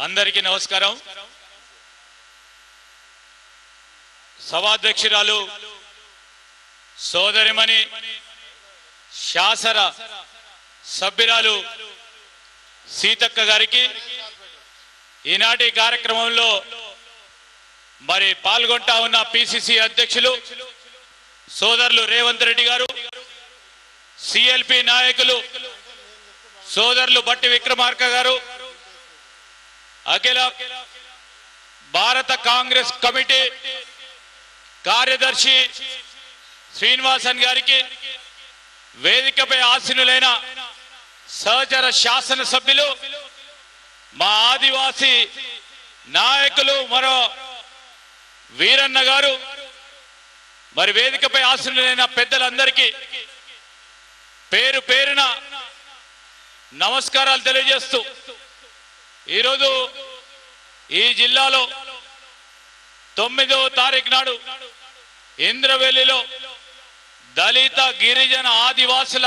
అందరికీ నమస్కారం సభాధ్యక్షురాలు సోదరిమణి శాసన సభ్యురాలు సీతక్క గారికి ఈనాటి కార్యక్రమంలో మరి పాల్గొంటా ఉన్న పిసిసి అధ్యక్షులు సోదరులు రేవంత్ రెడ్డి గారు సిఎల్పి నాయకులు సోదరులు బట్టి విక్రమార్క గారు అఖిల భారత కాంగ్రెస్ కమిటీ కార్యదర్శి శ్రీనివాసన్ గారికి వేదికపై ఆసీనులైన సహచర శాసనసభ్యులు మా ఆదివాసి నాయకులు మరో వీరన్న గారు మరి వేదికపై ఆసీనులైన పెద్దలందరికీ పేరు పేరున నమస్కారాలు తెలియజేస్తూ ఈరోజు ఈ జిల్లాలో తొమ్మిదో తారీఖు నాడు ఇంద్రవెల్లిలో దళిత గిరిజన ఆదివాసుల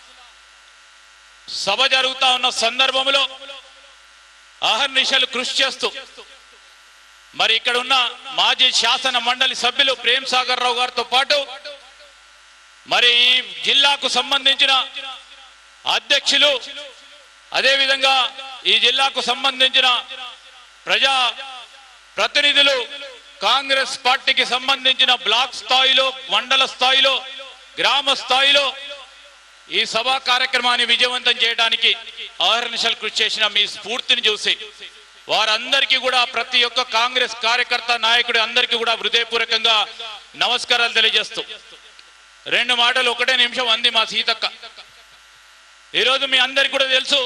సభ జరుగుతా ఉన్న సందర్భంలో అహర్నిశలు కృషి చేస్తూ మరి ఇక్కడ ఉన్న మాజీ శాసన మండలి సభ్యులు ప్రేమ్ సాగర్ రావు గారితో పాటు మరి ఈ జిల్లాకు సంబంధించిన అధ్యక్షులు అదేవిధంగా ఈ జిల్లాకు సంబంధించిన ప్రజా ప్రతినిధులు కాంగ్రెస్ పార్టీకి సంబంధించిన బ్లాక్ స్థాయిలో మండల స్థాయిలో గ్రామ స్థాయిలో ఈ సభా కార్యక్రమాన్ని విజయవంతం చేయడానికి ఆహర్నిశలు కృషి చేసిన మీ స్ఫూర్తిని చూసి వారందరికీ కూడా ప్రతి ఒక్క కాంగ్రెస్ కార్యకర్త నాయకుడి అందరికీ కూడా హృదయపూర్వకంగా నమస్కారాలు తెలియజేస్తూ రెండు మాటలు ఒకటే నిమిషం అంది మా సీతక్క ఈరోజు మీ అందరికి కూడా తెలుసు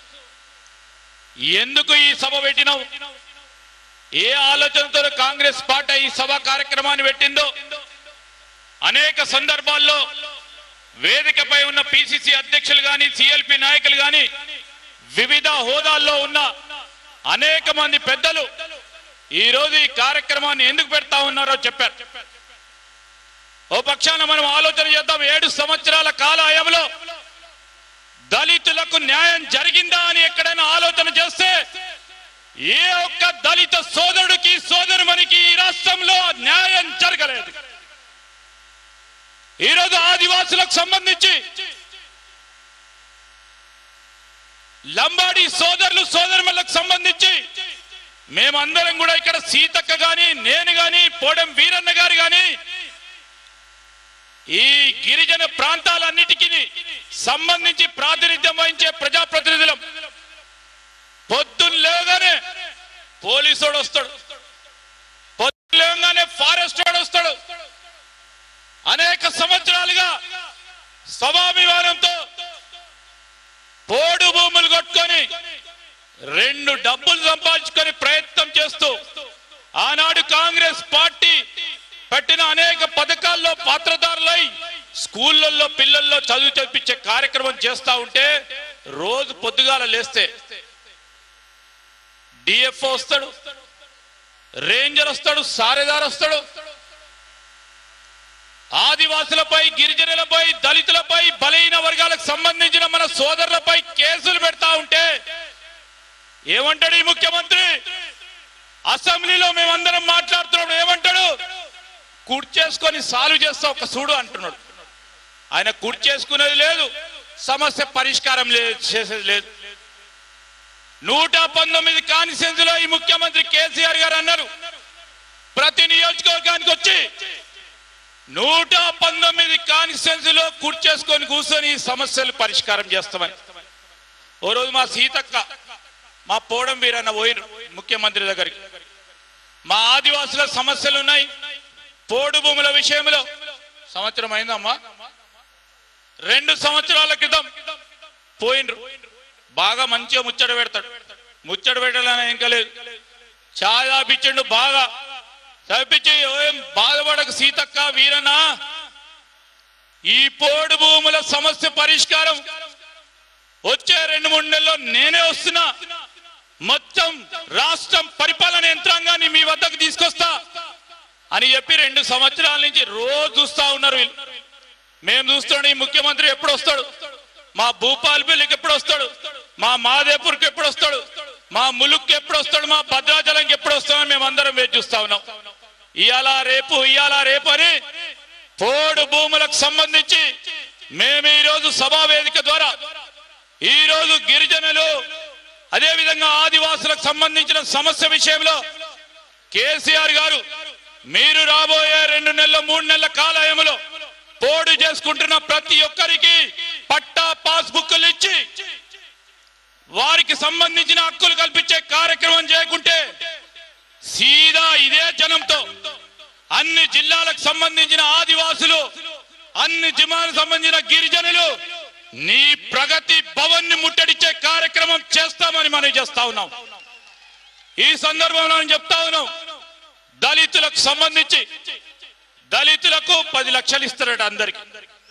ఎందుకు ఈ సభ పెట్టినావు ఏ ఆలోచనతో కాంగ్రెస్ పార్టీ ఈ సభ కార్యక్రమాన్ని పెట్టిందో అనేక సందర్భాల్లో వేదికపై ఉన్న పిసిసి అధ్యక్షులు గాని సిఎల్పి నాయకులు గాని వివిధ హోదాల్లో ఉన్న అనేక మంది పెద్దలు ఈ రోజు ఈ కార్యక్రమాన్ని ఎందుకు పెడతా ఉన్నారో చెప్పారు ఓ పక్షాన మనం ఆలోచన చేద్దాం ఏడు సంవత్సరాల కాలాయంలో దళితులకు న్యాయం జరిగిందా అని ఎక్కడైనా ఆలోచన చేస్తే ఏ ఒక్క దళిత సోదరుడికి సోదరుమనికి ఈ రాష్ట్రంలో న్యాయం జరగలేదు ఈరోజు ఆదివాసులకు సంబంధించి లంబాడి సోదరులు సోదరులకు సంబంధించి మేమందరం కూడా ఇక్కడ సీతక్క గాని నేను గాని పోడెం వీరన్న గారు గాని ఈ గిరిజన ప్రాంతాలన్నిటికీ సంబంధించి ప్రాతినిధ్యం వహించే ప్రజాప్రతినిధులం పొద్దున్న లేవగానే పోలీసుడు వస్తాడు పొద్దున్న లేవగానే ఫారెస్ట్ వాడు వస్తాడు అనేక సంవత్సరాలుగా స్వభాభిమానంతో పోడు భూములు కొట్టుకొని రెండు డబ్బులు సంపాదించుకొని ప్రయత్నం చేస్తూ ఆనాడు కాంగ్రెస్ పార్టీ పెట్టిన అనేక పథకాల్లో పాత్రదారులై స్కూళ్ళల్లో పిల్లల్లో చదువు తెప్పించే కార్యక్రమం చేస్తా ఉంటే రోజు పొద్దుగాల లేస్తే డిఎఫ్ఓ వస్తాడు రేంజర్ వస్తాడు సారేదార్ వస్తాడు ఆదివాసులపై గిరిజనులపై దళితులపై బలహీన వర్గాలకు సంబంధించిన మన సోదరులపై కేసులు పెడతా ఉంటే ఏమంటాడు ఈ ముఖ్యమంత్రి అసెంబ్లీలో మేమందరం మాట్లాడుతున్నాడు ఏమంటాడు కుర్చేసుకొని సాల్వ్ చేస్తా ఒక చూడు అంటున్నాడు ఆయన కుర్చేసుకునేది లేదు సమస్య పరిష్కారం లేదు చేసేది లేదు నూట పంతొమ్మిది కాన్స్టిట్యూన్స్ లో ఈ ముఖ్యమంత్రి కేసీఆర్ గారు అన్నారు ప్రతి నియోజకవర్గానికి వచ్చి నూట పంతొమ్మిది కాన్స్టిట్యూన్స్ లో కూర్చేసుకొని కూర్చొని ఈ సమస్యలు పరిష్కారం చేస్తామని ఓ రోజు మా సీతక్క మా పోడం వీరన్న పోయిన ముఖ్యమంత్రి దగ్గరికి మా ఆదివాసుల సమస్యలు ఉన్నాయి పోడు భూముల విషయంలో సంవత్సరం అయిందమ్మా రెండు సంవత్సరాల క్రితం పోయినరు బాగా మంచిగా ముచ్చట పెడతాడు ముచ్చట పెట్టాలని ఇంకా లేదు ఛాయ్ తాపించిండు బాగా తప్పించి ఏం బాధపడక సీతక్క వీరన్న ఈ పోడు భూముల సమస్య పరిష్కారం వచ్చే రెండు మూడు నెలల్లో నేనే వస్తున్నా మొత్తం రాష్ట్రం పరిపాలన యంత్రాంగాన్ని మీ వద్దకు తీసుకొస్తా అని చెప్పి రెండు సంవత్సరాల నుంచి రోజు చూస్తా ఉన్నారు వీళ్ళు మేము చూస్తున్నాం ఈ ముఖ్యమంత్రి ఎప్పుడు వస్తాడు మా భూపాల్ బిల్లుకి ఎప్పుడు వస్తాడు మా మాదేపూర్కి ఎప్పుడు వస్తాడు మా ములుక్కి ఎప్పుడు వస్తాడు మా భద్రాచలంకి ఎప్పుడు వస్తామని మేము అందరం వేచి చూస్తా ఉన్నాం ఇయాల రేపు ఇయాల రేపు అని పోడు భూములకు సంబంధించి మేము ఈ రోజు సభా వేదిక ద్వారా ఈ రోజు గిరిజనులు అదే విధంగా ఆదివాసులకు సంబంధించిన సమస్య విషయంలో కేసీఆర్ గారు మీరు రాబోయే రెండు నెలల మూడు నెలల కాలయంలో పోడు చేసుకుంటున్న ప్రతి ఒక్కరికి పట్టా పాస్బుక్లు ఇచ్చి వారికి సంబంధించిన హక్కులు కల్పించే కార్యక్రమం చేయకుంటే సీదా ఇదే జనంతో అన్ని జిల్లాలకు సంబంధించిన ఆదివాసులు అన్ని జిల్లాలకు సంబంధించిన గిరిజనులు నీ ప్రగతి భవన్ ని ముట్టడిచ్చే కార్యక్రమం చేస్తామని మనం చేస్తా ఉన్నాం ఈ సందర్భంలో నేను చెప్తా ఉన్నాం దళితులకు సంబంధించి దళితులకు పది లక్షలు ఇస్తారట అందరికి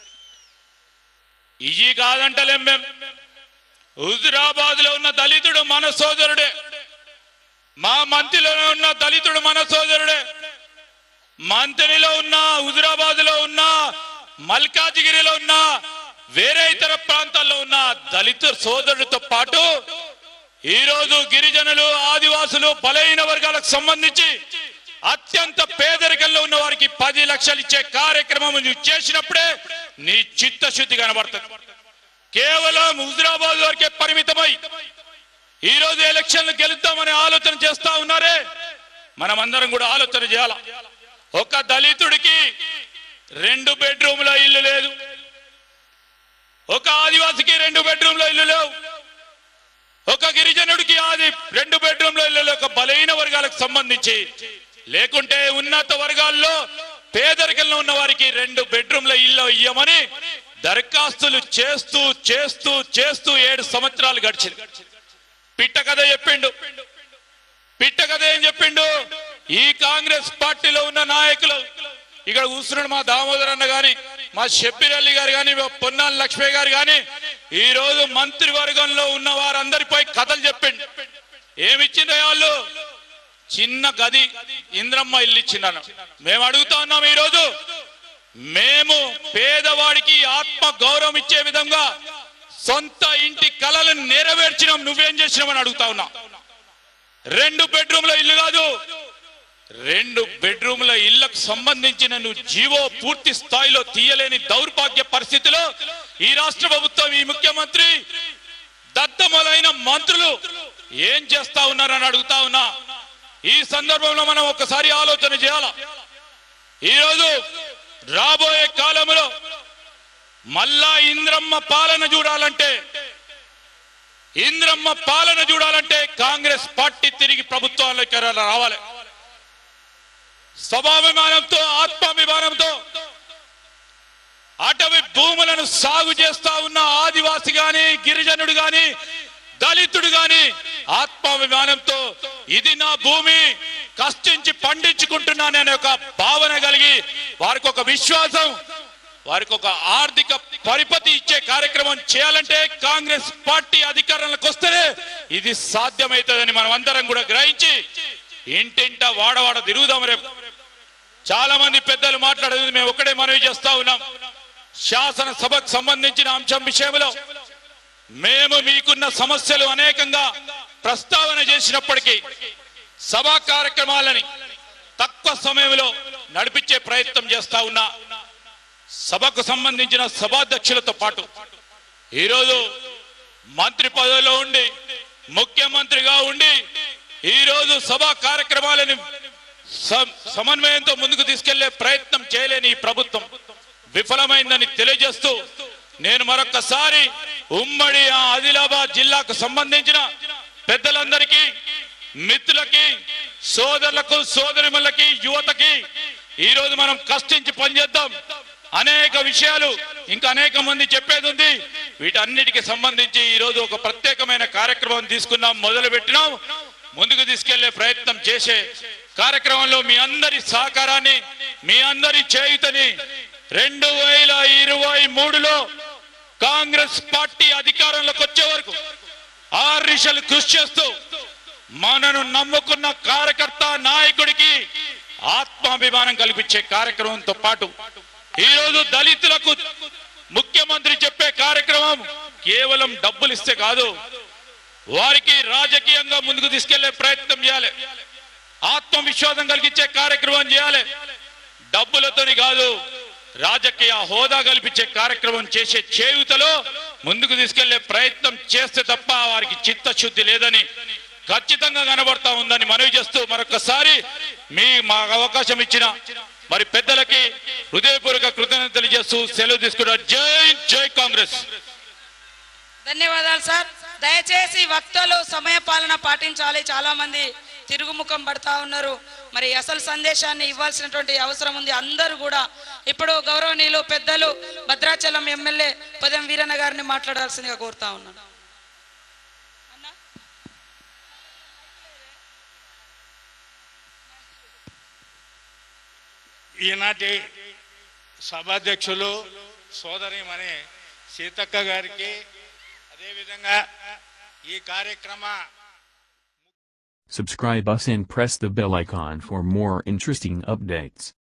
ఇవి కాదంటలేం మేము హుజురాబాద్ లో ఉన్న దళితుడు మన సోదరుడే మా మంత్రిలో ఉన్న దళితుడు మన సోదరుడే మంత్రిలో ఉన్న హుజురాబాద్ లో ఉన్న మల్కాజిగిరిలో ఉన్న వేరే ఇతర ప్రాంతాల్లో ఉన్న దళిత సోదరుడితో పాటు ఈ రోజు గిరిజనులు ఆదివాసులు బలహీన వర్గాలకు సంబంధించి అత్యంత పేదరికంలో ఉన్న వారికి పది లక్షలు ఇచ్చే కార్యక్రమం నువ్వు చేసినప్పుడే నీ చిత్తశుద్ధి కనబడుతుంది కేవలం హుజురాబాద్ వరకే పరిమితమై ఈ రోజు ఎలక్షన్లు గెలుద్దామని ఆలోచన చేస్తా ఉన్నారే మనమందరం కూడా ఆలోచన చేయాల ఒక దళితుడికి రెండు బెడ్రూమ్ల ఇల్లు లేదు ఒక ఆదివాసికి రెండు బెడ్రూమ్ల ఇల్లు లేవు ఒక గిరిజనుడికి ఆది రెండు బెడ్రూమ్ల ఇల్లు లేవు. ఒక బలహీన వర్గాలకు సంబంధించి లేకుంటే ఉన్నత వర్గాల్లో పేదరికంలో ఉన్న వారికి రెండు బెడ్రూమ్ల ఇల్లు ఇయ్యమని దరఖాస్తులు చేస్తూ చేస్తూ చేస్తూ ఏడు సంవత్సరాలు గడిచింది పిట్ట కథ చెప్పిండు పిట్ట కథ ఏం చెప్పిండు ఈ కాంగ్రెస్ పార్టీలో ఉన్న నాయకులు ఇక్కడ కూర్చున్నాడు మా దామోదర్ అన్న గాని మా షబ్బీర్ అలీ గారు గాని మా పొన్నాల లక్ష్మి గారు గాని ఈ రోజు మంత్రివర్గంలో ఉన్న వారందరిపై కథలు చెప్పిండు ఏమిచ్చిండ్రు వాళ్ళు చిన్న గది ఇంద్రమ్మ ఇల్లు ఇచ్చిండను మేము అడుగుతా ఉన్నాం ఈ రోజు మేము పేదవాడికి ఆత్మ గౌరవం ఇచ్చే విధంగా సొంత ఇంటి కలలను నెరవేర్చినాం నువ్వేం చేసినావని అడుగుతా ఉన్నా రెండు బెడ్రూమ్ల ఇల్లు కాదు రెండు బెడ్రూమ్ల ఇళ్లకు సంబంధించిన నువ్వు జీవో పూర్తి స్థాయిలో తీయలేని దౌర్భాగ్య పరిస్థితిలో ఈ రాష్ట్ర ప్రభుత్వం ఈ ముఖ్యమంత్రి దత్తములైన మంత్రులు ఏం చేస్తా ఉన్నారని అడుగుతా ఉన్నా ఈ సందర్భంలో మనం ఒకసారి ఆలోచన చేయాల ఈరోజు రాబోయే కాలంలో మళ్ళా ఇంద్రమ్మ పాలన చూడాలంటే ఇంద్రమ్మ పాలన చూడాలంటే కాంగ్రెస్ పార్టీ తిరిగి ప్రభుత్వాల్లోకి రావాలి స్వభాభిమానంతో ఆత్మాభిమానంతో అటవీ భూములను సాగు చేస్తా ఉన్న ఆదివాసి గాని గిరిజనుడు గాని దళితుడు గాని ఆత్మాభిమానంతో ఇది నా భూమి కష్టించి పండించుకుంటున్నాననే ఒక భావన కలిగి వారికి ఒక విశ్వాసం వారికి ఒక ఆర్థిక పరిపతి ఇచ్చే కార్యక్రమం చేయాలంటే కాంగ్రెస్ పార్టీ అధికారంలోకి వస్తేనే ఇది సాధ్యమవుతుందని మనం అందరం కూడా గ్రహించి ఇంటింట వాడవాడ తిరుగుదాం రేపు చాలా మంది పెద్దలు మాట్లాడేది మేము ఒకటే మనవి చేస్తా ఉన్నాం శాసనసభకు సంబంధించిన అంశం విషయంలో మేము మీకున్న సమస్యలు అనేకంగా ప్రస్తావన చేసినప్పటికీ సభా కార్యక్రమాలని తక్కువ సమయంలో నడిపించే ప్రయత్నం చేస్తా ఉన్నా సభకు సంబంధించిన సభాధ్యక్షులతో పాటు ఈరోజు మంత్రి పదవిలో ఉండి ముఖ్యమంత్రిగా ఉండి ఈరోజు సభా కార్యక్రమాలని స- సమన్వయంతో ముందుకు తీసుకెళ్లే ప్రయత్నం చేయలేని ఈ ప్రభుత్వం విఫలమైందని తెలియజేస్తూ నేను మరొక్కసారి ఉమ్మడి ఆ ఆదిలాబాద్ జిల్లాకు సంబంధించిన పెద్దలందరికీ మిత్రులకి సోదరులకు సోదరిమల్లకి యువతకి ఈ రోజు మనం కష్టించి పనిచేద్దాం అనేక విషయాలు ఇంకా అనేక మంది చెప్పేది ఉంది వీటన్నిటికి సంబంధించి ఈ రోజు ఒక ప్రత్యేకమైన కార్యక్రమం తీసుకున్నాం మొదలు పెట్టినాం ముందుకు తీసుకెళ్లే ప్రయత్నం చేసే కార్యక్రమంలో మీ అందరి సహకారాన్ని మీ అందరి చేయుతని రెండు వేల ఇరవై మూడులో కాంగ్రెస్ పార్టీ అధికారంలోకి వచ్చే వరకు ఆర్రిషలు కృషి చేస్తూ మనను నమ్ముకున్న కార్యకర్త నాయకుడికి ఆత్మాభిమానం కల్పించే కార్యక్రమంతో పాటు ఈ రోజు దళితులకు ముఖ్యమంత్రి చెప్పే కార్యక్రమం కేవలం డబ్బులు ఇస్తే కాదు వారికి రాజకీయంగా ముందుకు తీసుకెళ్లే ప్రయత్నం చేయాలి ఆత్మవిశ్వాసం కలిగించే కార్యక్రమం చేయాలి డబ్బులతోని కాదు రాజకీయ హోదా కల్పించే కార్యక్రమం చేసే చేయుతలో ముందుకు తీసుకెళ్లే ప్రయత్నం చేస్తే తప్ప వారికి చిత్తశుద్ధి లేదని ఖచ్చితంగా కనబడతా ఉందని మనవి చేస్తూ మరొకసారి మీ మాకు అవకాశం ఇచ్చిన మరి పెద్దలకి హృదయపూర్వక కృతజ్ఞతలు తెలియజేస్తూ సెలవు తీసుకున్నారు జై జై కాంగ్రెస్ ధన్యవాదాలు సార్ దయచేసి వక్తలు సమయ పాలన పాటించాలి చాలా మంది తిరుగుముఖం పడతా ఉన్నారు మరి అసలు సందేశాన్ని ఇవ్వాల్సినటువంటి అవసరం ఉంది అందరూ కూడా ఇప్పుడు గౌరవనీయులు పెద్దలు భద్రాచలం ఎమ్మెల్యే పదం వీరన్న గారిని మాట్లాడాల్సిందిగా కోరుతా ఉన్నాను ఈనాటి సభాధ్యక్షులు సోదరిమణి సీతక్క గారికి అదేవిధంగా ఈ కార్యక్రమ Subscribe us and press the bell icon for more interesting updates.